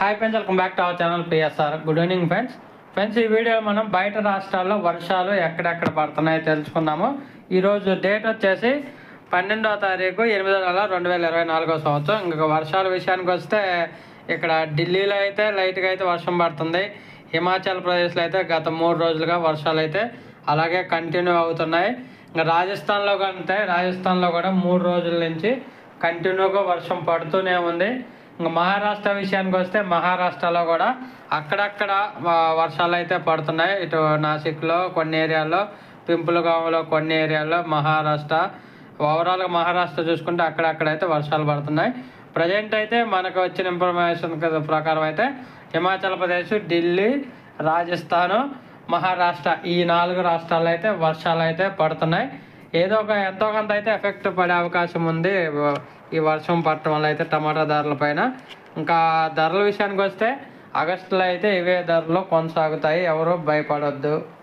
hi friends welcome back to our channel PSR good evening friends friends ఈ video మనం బయట రాష్ట్రాల్లో వర్షాలు ఎక్కడెక్కడ పడుతున్నాయో తెలుసుకుందాము ఈరోజు డేట్ వచ్చేసి పన్నెండవ తారీఖు ఎనిమిదో నెల రెండు వేల ఇరవై నాలుగో సంవత్సరం ఇంకా వర్షాల విషయానికి వస్తే ఇక్కడ ఢిల్లీలో అయితే లైట్గా అయితే వర్షం పడుతుంది హిమాచల్ ప్రదేశ్లో అయితే గత మూడు రోజులుగా వర్షాలు అయితే అలాగే కంటిన్యూ అవుతున్నాయి ఇంకా రాజస్థాన్లో కంటే రాజస్థాన్లో కూడా మూడు రోజుల నుంచి కంటిన్యూగా వర్షం పడుతూనే ఉంది ఇంకా మహారాష్ట్ర విషయానికి వస్తే మహారాష్ట్రలో కూడా అక్కడక్కడ వ- వర్షాలు అయితే పడుతున్నాయి ఇటు నాసిక్లో కొన్ని ఏరియాల్లో పింపులగామలో కొన్ని ఏరియాల్లో మహారాష్ట్ర ఓవరాల్గా మహారాష్ట్ర చూసుకుంటే అక్కడక్కడ అయితే వర్షాలు పడుతున్నాయి ప్రజెంట్ అయితే మనకు వచ్చిన ఇన్ఫర్మేషన్ ప్రకారం అయితే హిమాచల్ ప్రదేశ్ ఢిల్లీ రాజస్థాను మహారాష్ట్ర ఈ నాలుగు రాష్ట్రాల్లో అయితే వర్షాలు అయితే పడుతున్నాయి ఏదో ఒక ఎంతో కొంత అయితే ఎఫెక్ట్ పడే అవకాశం ఉంది వ- ఈ వర్షం పడటం వల్ల అయితే టమాటా ధరల పైన ఇంకా ధరల విషయానికి వస్తే ఆగస్టులో అయితే ఇవే ధరలు కొనసాగుతాయి ఎవరు భయపడొద్దు